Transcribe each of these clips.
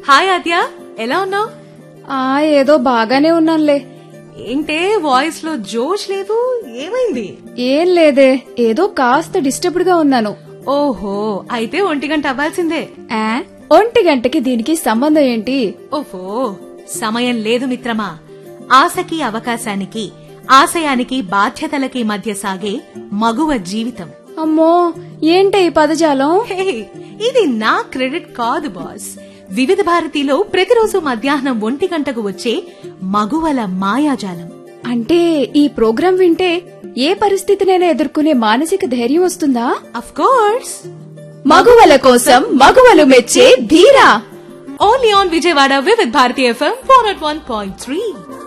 hi ఆద్య ఎలా ఉన్నావు ఆ ఏదో బాగానే ఉన్నానులే ఏంటే వాయిస్ లో జోష్ లేదు ఏమైంది ఏం లేదే ఏదో కాస్త డిస్టర్బ్డ్ గా ఉన్నాను ఓహో అయితే ఒంటి గంట అవ్వాల్సిందే ఆ, ఒంటి గంటకి దీనికి సంబంధం ఏంటి ఓహో సమయం లేదు మిత్రమా ఆశకి అవకాశానికి ఆశయానికి బాధ్యతలకి మధ్య సాగే మగువ జీవితం అమ్మో ఏంటి ఈ పదజాలం హే, ఇది నా క్రెడిట్ కాదు బాస్ వివిధ భారతిలో ప్రతిరోజు మధ్యాహ్నం ఒంటి గంటకు వచ్చే మగువల మాయాజాలం అంటే ఈ ప్రోగ్రాం వింటే ఏ పరిస్థితినైనా ఎదుర్కొనే మానసిక ధైర్యం వస్తుందా అఫ్ కోర్స్ మగువల కోసం మగువలు మెచ్చే Dheera only on Vijayawada Vividh Bharati FM four at one point three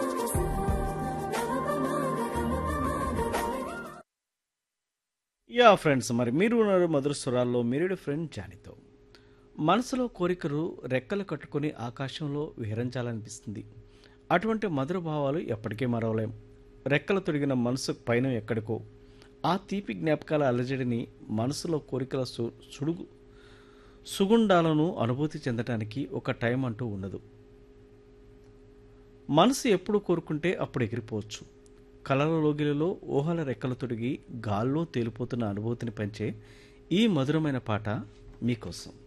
yeah friends మరి మీరు ఉన్నారు మధుర స్వరాల్లో మీరుడి ఫ్రెండ్ జానితో మనసులో కోరికలు రెక్కలు కట్టుకొని ఆకాశంలో విహరించాలనిపిస్తుంది అటువంటి మధుర భావాలు ఎప్పటికీ మరవలేం రెక్కలు తొడిగిన మనసు పైన ఎక్కడికో ఆ తీపి జ్ఞాపకాల అలజడిని మనసులో కోరికల సు సుడుగు సుగుండాలను అనుభూతి చెందటానికి ఒక టైం అంటూ ఉండదు మనసు ఎప్పుడు కోరుకుంటే అప్పుడు ఎగిరిపోవచ్చు కలల లోగిలలో ఊహల రెక్కలు తొడిగి గాల్లో తేలిపోతున్న అనుభూతిని పంచే ఈ మధురమైన పాట మీకోసం